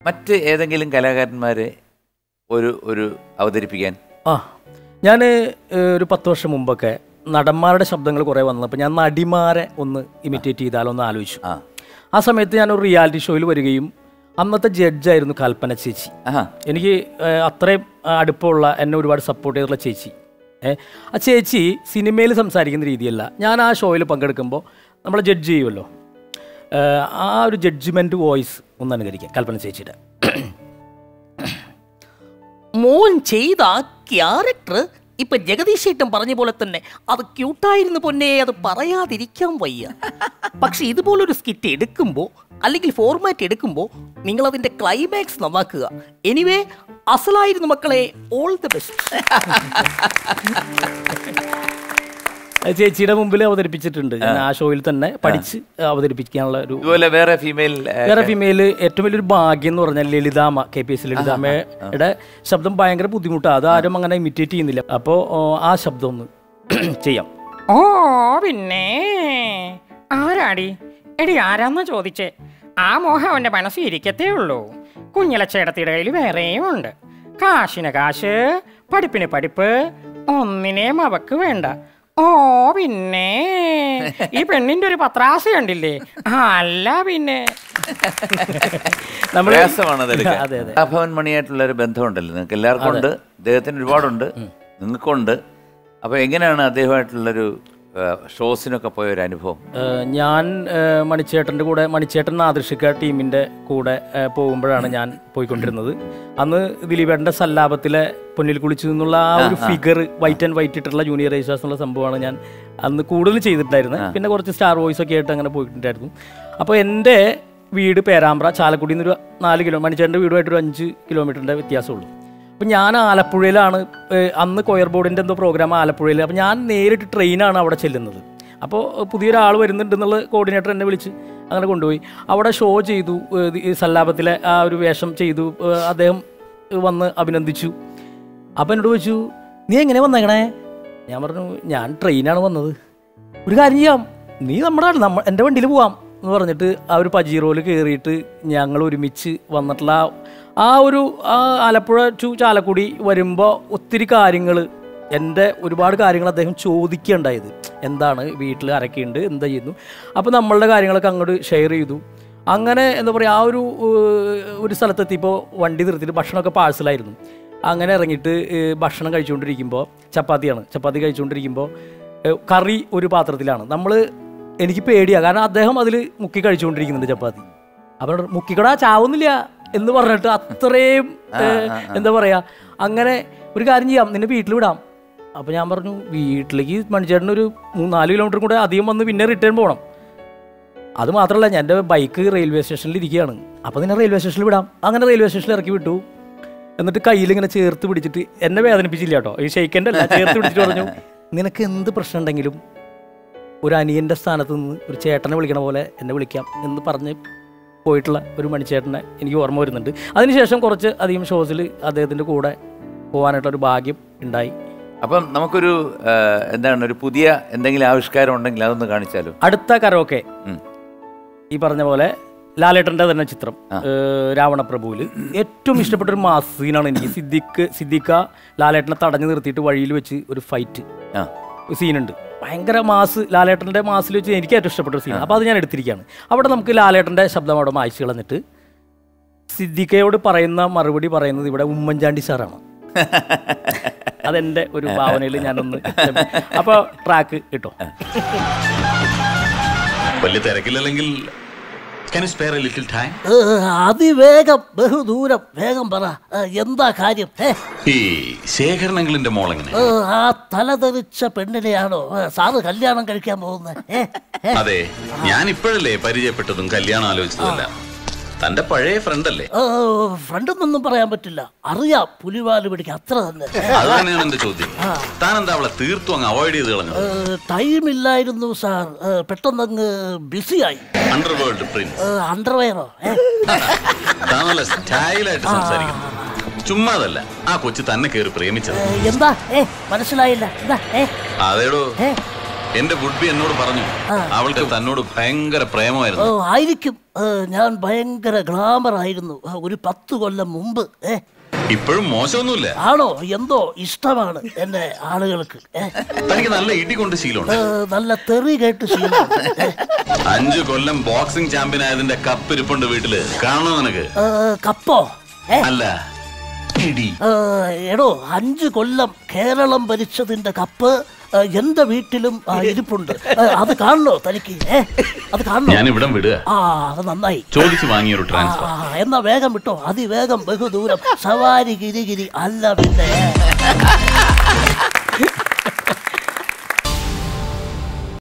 മറ്റ് ഏതെങ്കിലും കലാകാരന്മാരെ ഒരു ഒരു അവതരിപ്പിക്കാൻ ആ ഞാൻ ഒരു പത്ത് വർഷം മുമ്പൊക്കെ നടന്മാരുടെ ശബ്ദങ്ങൾ കുറേ വന്നപ്പോൾ ഞാൻ നടിമാരെ ഒന്ന് ഇമിറ്റേറ്റ് ചെയ്താലോ എന്ന് ആലോചിച്ചു ആ ആ സമയത്ത് ഞാൻ ഒരു റിയാലിറ്റി ഷോയിൽ വരികയും അന്നത്തെ ജഡ്ജായിരുന്നു കൽപ്പന ചേച്ചി ആഹാ എനിക്ക് ഏഹ്, അത്രയും ആ, അടുപ്പമുള്ള എന്നെ ഒരുപാട് സപ്പോർട്ട് ചെയ്തിട്ടുള്ള ചേച്ചി ഏ ആ ചേച്ചി സിനിമയിൽ സംസാരിക്കുന്ന രീതിയല്ല ഞാൻ ആ ഷോയിൽ പങ്കെടുക്കുമ്പോൾ നമ്മൾ ജഡ്ജ് ചെയ്യുമല്ലോ ഏഹ്, ആ ഒരു ജഡ്ജ്മെൻറ്റ് വോയിസ് ഒന്ന് അനുകരിക്കാം കൽപ്പന ചേച്ചിയുടെ മോൻ ചെയ്ത ആ ക്യാരക്ടർ ഇപ്പൊ ജഗദീഷ് ഏട്ടൻ പറഞ്ഞ പോലെ തന്നെ അത് ക്യൂട്ടായിരുന്നു പൊന്നെ അത് പറയാതിരിക്കാൻ വയ്യ പക്ഷെ ഇതുപോലൊരു സ്കിറ്റ് എടുക്കുമ്പോൾ അല്ലെങ്കിൽ ഫോർമാറ്റ് എടുക്കുമ്പോൾ നിങ്ങൾ അതിന്റെ ക്ലൈമാക്സ് നന്നാക്കുക എനിവേ അസലായിരുന്നു മക്കളെ ഓൾ ദി ബെസ്റ്റ് അത് ചേച്ചിയുടെ മുമ്പിൽ അവതരിപ്പിച്ചിട്ടുണ്ട് ഞാൻ ആ ഷോയിൽ തന്നെ പഠിച്ച് അവതരിപ്പിക്കാനുള്ള ഒരു ഇതുപോലെ വേറെ ഫീമെയിൽ വേറെ ഫീമെയില് ഏറ്റവും വലിയൊരു ഭാഗ്യം എന്ന് പറഞ്ഞാൽ ലളിതാമ്മ കെ പി എസ് ലളിതാമ്മയുടെ ശബ്ദം ഭയങ്കര ബുദ്ധിമുട്ടാണ് അത് ആരും അങ്ങനെ ഇമിറ്റേറ്റ് ചെയ്യുന്നില്ല അപ്പോൾ ആ ശബ്ദം ഒന്ന് ചെയ്യാം ഓ പിന്നെ ആരാടി എടി ആരാന്നാ ചോദിച്ചേ ആ മോഹം അവന്റെ മനസ്സിൽ ഇരിക്കത്തേ ഉള്ളൂ കുഞ്ഞിലച്ചേടത്തിയുടെ കയ്യിൽ വേറെയും ഉണ്ട് കാശിന് കാശ് പഠിപ്പിന് പഠിപ്പ് ഒന്നിനേം അവക്ക് വേണ്ട ഓ പിന്നെ ഈ പെണ്ണിന്റെ ഒരു പത്രാസ കണ്ടില്ലേ അല്ല പിന്നെ നമ്മൾ പ്രയാസമാണ് അതെടുക്കാൻ അതെ അതെ ഭവൻ മണിയായിട്ടുള്ള ഒരു ബന്ധമുണ്ടല്ലോ നിങ്ങൾക്ക് എല്ലാവർക്കും ഉണ്ട് അദ്ദേഹത്തിന് ഒരുപാടുണ്ട് നിങ്ങൾക്കുണ്ട് അപ്പോൾ എങ്ങനെയാണ് അദ്ദേഹമായിട്ടുള്ളൊരു ആ, ഷോസിനൊക്കെ പോയ ഒരു അനുഭവം ഏഹ് ഞാൻ ഏഹ് മണിച്ചേട്ടൻ്റെ കൂടെ മണിച്ചേട്ടൻ ആദർശിക്ക ടീമിൻ്റെ കൂടെ ഏഹ് പോകുമ്പോഴാണ് ഞാൻ പോയിക്കൊണ്ടിരുന്നത് അന്ന് ദിലീപേട്ടൻ്റെ സല്ലാപത്തിലെ പൊന്നിൽ കുളിച്ചു നിന്നുള്ള ആ ഒരു ഫിഗർ വൈറ്റ് ആൻഡ് വൈറ്റ് ഇട്ടുള്ള ജൂനിയർ റേസേഴ്സ് എന്നുള്ള സംഭവമാണ് ഞാൻ അന്ന് കൂടുതൽ ചെയ്തിട്ടുണ്ടായിരുന്നത് പിന്നെ കുറച്ച് സ്റ്റാർ വോയിസ് ഒക്കെ ആയിട്ട് അങ്ങനെ പോയിട്ടുണ്ടായിരുന്നു അപ്പോൾ എൻ്റെ വീട് പേരാമ്പ്ര ചാലക്കുടിയിൽ നിന്നൊരു നാല് കിലോ മണിച്ചേട്ടൻ്റെ വീടുമായിട്ടൊരു അഞ്ച് കിലോമീറ്ററിൻ്റെ വ്യത്യാസമുള്ളൂ അപ്പം ഞാൻ ആലപ്പുഴയിലാണ് ഏഹ്, അന്ന് കൊയർ ബോർഡിൻ്റെ എന്തോ പ്രോഗ്രാം ആലപ്പുഴയിൽ അപ്പം ഞാൻ നേരിട്ട് ട്രെയിനാണ് അവിടെ ചെല്ലുന്നത് അപ്പോൾ പുതിയൊരാൾ വരുന്നുണ്ടെന്നുള്ള കോർഡിനേറ്റർ എന്നെ വിളിച്ച് അങ്ങനെ കൊണ്ടുപോയി അവിടെ ഷോ ചെയ്തു ഏഹ്, ഈ സല്ലാപത്തിലെ ആ ഒരു വേഷം ചെയ്തു ഏഹ്, അദ്ദേഹം വന്ന് അഭിനന്ദിച്ചു അപ്പം എന്നോട് ചോദിച്ചു നീ എങ്ങനെ വന്നേക്കണേ ഞാൻ പറഞ്ഞു ഞാൻ ട്രെയിനാണ് വന്നത് ഒരു കാര്യം ചെയ്യാം നീ നമ്മുടെ ആൾ നമ്മ എൻ്റെ വണ്ടിയിൽ പോവാം എന്ന് പറഞ്ഞിട്ട് ആ ഒരു പജീറോയിൽ കയറിയിട്ട് ഞങ്ങൾ ഒരുമിച്ച് വന്നിട്ടുള്ള ആ- ആ ഒരു ആ ആലപ്പുഴ ടു ചാലക്കുടി വരുമ്പോൾ ഒത്തിരി കാര്യങ്ങൾ എൻ്റെ ഒരുപാട് കാര്യങ്ങൾ അദ്ദേഹം ചോദിക്കുകയുണ്ടായത് എന്താണ് വീട്ടിൽ ആരൊക്കെയുണ്ട് എന്താ ചെയ്യുന്നു അപ്പോൾ നമ്മളുടെ കാര്യങ്ങളൊക്കെ അങ്ങോട്ട് ഷെയർ ചെയ്തു അങ്ങനെ എന്താ പറയുക ആ ഒരു ഏഹ്, ഒരു സ്ഥലത്തെത്തിയപ്പോൾ വണ്ടി നിർത്തിയിട്ട് ഭക്ഷണമൊക്കെ പാഴ്സലായിരുന്നു അങ്ങനെ ഇറങ്ങിയിട്ട് ഏഹ്, ഭക്ഷണം കഴിച്ചുകൊണ്ടിരിക്കുമ്പോൾ ചപ്പാത്തിയാണ് ചപ്പാത്തി കഴിച്ചുകൊണ്ടിരിക്കുമ്പോൾ ഏഹ്, കറി ഒരു പാത്രത്തിലാണ് നമ്മൾ എനിക്ക് പേടിയാണ് കാരണം അദ്ദേഹം അതിൽ മുക്കി കഴിച്ചുകൊണ്ടിരിക്കുന്നുണ്ട് ചപ്പാത്തി അപ്പോൾ മുക്കിക്കടാ ചാവുന്നില്ല എന്ന് പറഞ്ഞിട്ട് അത്രയും ഏഹ്, എന്താ പറയുക അങ്ങനെ ഒരു കാര്യം ചെയ്യാം നിന്നെ വീട്ടിൽ വിടാം അപ്പോൾ ഞാൻ പറഞ്ഞു വീട്ടിലേക്ക് മണിച്ചേട്ടൻ ഒരു മൂന്ന് നാല് കിലോമീറ്റർ കൂടെ അധികം വന്ന് പിന്നെ റിട്ടേൺ പോകണം അത് മാത്രമല്ല ഞാൻ എൻ്റെ ബൈക്ക് റെയിൽവേ സ്റ്റേഷനിൽ ഇരിക്കുകയാണ് അപ്പോൾ നിന്നെ റെയിൽവേ സ്റ്റേഷനിൽ വിടാം അങ്ങനെ റെയിൽവേ സ്റ്റേഷനിൽ ഇറക്കി വിട്ടു എന്നിട്ട് കയ്യിൽ ഇങ്ങനെ ചേർത്ത് പിടിച്ചിട്ട് എന്നെ വേദനിപ്പിച്ചില്ല കേട്ടോ ഈ ഷെയ്ക്കൻ്റെ അല്ല ചേർത്ത് പിടിച്ചിട്ട് പറഞ്ഞു നിനക്ക് എന്ത് പ്രശ്നം ഉണ്ടെങ്കിലും ഒരു അനിയൻ്റെ സ്ഥാനത്ത് നിന്ന് ഒരു ചേട്ടനെ വിളിക്കണ പോലെ എന്നെ വിളിക്കാം എന്ന് പറഞ്ഞ് പോയിട്ടുള്ള ഒരു മണിച്ചേട്ടനെ എനിക്ക് ഓർമ്മ വരുന്നുണ്ട് അതിനുശേഷം കുറച്ച് അധികം ഷോസിൽ അദ്ദേഹത്തിൻ്റെ കൂടെ പോകാനായിട്ടുള്ള ഒരു ഭാഗ്യം ഉണ്ടായി അപ്പം നമുക്കൊരു ആ, എന്താണ് ഒരു പുതിയ എന്തെങ്കിലും ആവിഷ്കാരം ഉണ്ടെങ്കിൽ അതൊന്ന് കാണിച്ചാലോ അടുത്ത കരോക്കെ ഉം. ഈ പറഞ്ഞ പോലെ ലാലേട്ടൻ്റെ തന്നെ ചിത്രം ഏഹ്, രാവണപ്രഭുവിൽ ഏറ്റവും ഇഷ്ടപ്പെട്ട ഒരു മാസ് സീനാണ് എനിക്ക് സിദ്ദിഖ് സിദ്ദിഖ ലാലേട്ടനെ തടഞ്ഞു നിർത്തിയിട്ട് വഴിയിൽ വെച്ച് ഒരു ഫൈറ്റ് ആ സീനുണ്ട് ഭയങ്കര മാസ് ലാലേട്ടൻ്റെ മാസിൽ വെച്ച് എനിക്ക് ഏറ്റവും ഇഷ്ടപ്പെട്ട ഒരു സീൻ അപ്പോൾ അത് ഞാൻ എടുത്തിരിക്കുകയാണ് അവിടെ നമുക്ക് ലാലേട്ടൻ്റെ ശബ്ദം അവിടെ മായ്ച്ചു കളഞ്ഞിട്ട് സിദ്ദിഖയോട് പറയുന്ന മറുപടി പറയുന്നത് ഇവിടെ ഉമ്മൻചാണ്ടി സാറാണ് അതെൻ്റെ ഒരു ഭാവനയിൽ ഞാനൊന്ന് അപ്പോൾ ട്രാക്ക് കിട്ടും വലിയ തിരക്കില്ലെങ്കിൽ can you spare a little time അതിവേഗം ബഹുദൂരം വേഗം പറ ഏ, എന്താ കാര്യം ഏ, ഈ ശേഖരണങ്ങളിന്റെ മോളെങ്ങനെ ഏ, ആ തലതെറിച്ച പെണ്ണിനെയാണോ ഏ, സാറ് കല്യാണം കഴിക്കാൻ പോകുന്നത് ഏ, ഏ, അതെ ഞാൻ ഇപ്പോഴല്ലേ പരിചയപ്പെട്ടതും കല്യാണം ആലോചിച്ചതല്ല തന്റെ പഴയ ഫ്രണ്ട് അല്ലേ ഏ, ഫ്രണ്ടെന്നൊന്നും പറയാൻ പറ്റില്ല അറിയാം പുലിവാല് പിടിക്കുക അത്ര തന്നെ അത് തന്നെയാണ് എന്റെ ചോദ്യം താൻ എന്താ അവളെ തീർത്തും അങ്ങ് അവോയ്ഡ് ചെയ്ത് കളഞ്ഞത് ടൈം ഇല്ലായിരുന്നു സാർ ഏ, പെട്ടെന്നങ്ങ് ബിസിയായി അണ്ടർവേൾഡ് പ്രിൻസ് അണ്ടർവെയറോ ഏ, താൻ നല്ല സ്റ്റൈലായിട്ട് സംസാരിക്കുന്നു ചുമ്മാതല്ല ആ കൊച്ചു തന്നെ കയറി പ്രേമിച്ചത് ഏ, എന്താ ഏ മനസ്സിലായില്ല എന്താ ഏ അതേടോ ഏ എന്റെ വുഡ്ബി എന്നോട് പറഞ്ഞു അവൾക്ക് തന്നോട് ഭയങ്കര ഓ പ്രേമമായിരുന്നു ആയിരിക്കും ഏ, ഞാൻ ഭയങ്കര ഗ്ലാമർ ആയിരുന്നു ആ, ഒരു പത്ത് കൊല്ലം മുമ്പ് ഏ ഇപ്പോഴും മോശമൊന്നുമില്ല ആണോ എന്തോ ഇഷ്ടമാണ് എന്റെ ആളുകൾക്ക് ഏ തനിക്ക് നല്ല ഇടി കൊണ്ട് ശീലമുണ്ട് ഏ, നല്ല തെറി കേട്ട് ശീലമുണ്ട് ഏ, അഞ്ചു കൊല്ലം ബോക്സിംഗ് ചാമ്പ്യൻ ആയതിന്റെ കപ്പ് ഇരിപ്പുണ്ട് വീട്ടില് കാണണോ നിനക്ക് ഏ, കപ്പോ ഏ അല്ല ഇടി ഏ, എടോ അഞ്ച് കൊല്ലം കേരളം ഭരിച്ചതിന്റെ കപ്പ് ഏ, എന്റെ വീട്ടിലും ആ, ഇരിപ്പുണ്ട് ഏ, അത് കാണണോ തനിക്ക് ഏ അത് കാണണോ ഞാൻ ഇവിടം വിടുക ആ അത് നന്നായി ചോദിച്ചു വാങ്ങിയൊരു ആ, ട്രാൻസ്ഫർ ആ, എന്നാ വേഗം വിട്ടോ അതിവേഗം ബഹുദൂരം സവാരി ഗിരി ഗിരി അല്ല പിന്നെ